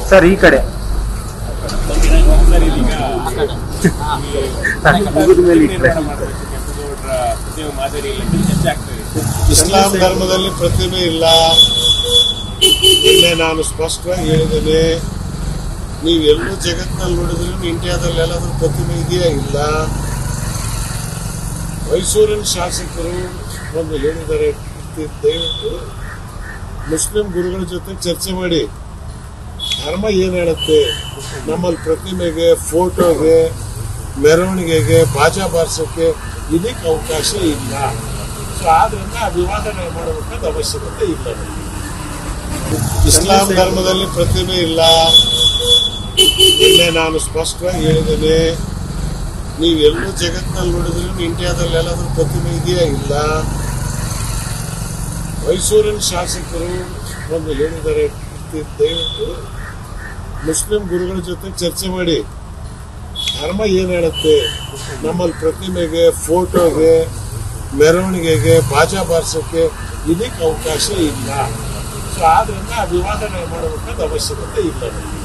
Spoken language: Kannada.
ಸರ್ ಈ ಕಡೆ ಸರ್ ಇದೀಗ ಮುಗಿದ ಮೇಲೆ ಇಟ್ರೆ ಕೆಂಪೇಗೌಡರ ಪ್ರತಿಮೆ ಮಾದರಿಯಲ್ಲಿ ಚರ್ಚೆ ಆಗ್ತಾ ಇದೆ ಇಸ್ಲಾಂ ಧರ್ಮದಲ್ಲಿ ಪ್ರತಿಮೆ ಇಲ್ಲ ನಿನ್ನೆ ನಾನು ಸ್ಪಷ್ಟವಾಗಿ ಹೇಳಿದ್ದೇನೆ ನೀವೆಲ್ಲೂ ಜಗತ್ತಿನಲ್ಲಿ ನೋಡಿದ್ರು ಇಂಡಿಯಾದಲ್ಲಿ ಎಲ್ಲಾದ್ರೂ ಪ್ರತಿಮೆ ಇದೆಯಾ ಇಲ್ಲ ಮೈಸೂರಿನ ಶಾಸಕರು ಒಂದು ಹೇಳಿದ್ದಾರೆ ದಯವಿಟ್ಟು ಮುಸ್ಲಿಂ ಗುರುಗಳ ಜೊತೆ ಚರ್ಚೆ ಮಾಡಿ ಧರ್ಮ ಏನ್ ಹೇಳುತ್ತೆ ನಮ್ಮಲ್ಲಿ ಪ್ರತಿಮೆಗೆ ಫೋಟೋಗೆ ಮೆರವಣಿಗೆಗೆ ಬಾಜಾ ಬಾರಿಸೋಕೆ ಇದಕ್ಕೆ ಅವಕಾಶ ಇಲ್ಲ ಸೊ ಆದ್ರಿಂದ ಆ ವಿವಾದನೆ ಮಾಡಬೇಕಾದ ಅವಶ್ಯಕತೆ ಇಲ್ಲ ನಮಗೆ. ಇಸ್ಲಾಂ ಧರ್ಮದಲ್ಲಿ ಪ್ರತಿಮೆ ಇಲ್ಲ ನಿನ್ನೆ ನಾನು ಸ್ಪಷ್ಟವಾಗಿ ಹೇಳಿದ್ದೇನೆ ನೀವೆಲ್ಲೂ ಜಗತ್ತಿನಲ್ಲಿ ನೋಡಿದ್ರು ಇಂಡಿಯಾದಲ್ಲಿ ಎಲ್ಲಾದ್ರೂ ಪ್ರತಿಮೆ ಇದೆಯಾ ಇಲ್ಲ ಮೈಸೂರಿನ ಶಾಸಕರು ಒಂದು ಹೇಳಿದ್ದಾರೆ ದಯವಿಟ್ಟು ಮುಸ್ಲಿಂ ಗುರುಗಳ ಜೊತೆ ಚರ್ಚೆ ಮಾಡಿ ಧರ್ಮ ಏನ್ ಹೇಳುತ್ತೆ ನಮ್ಮಲ್ಲಿ ಪ್ರತಿಮೆಗೆ ಫೋಟೋಗೆ ಮೆರವಣಿಗೆಗೆ ಬಾಜಾ ಬಾರಿಸೋಕೆ ಇದಕ್ಕೆ ಅವಕಾಶ ಇಲ್ಲ ಸೊ ಆದ್ರಿಂದ ಆ ವಿವಾದನೆ ಮಾಡಬೇಕಾದ ಅವಶ್ಯಕತೆ ಇಲ್ಲ ನಮಗೆ.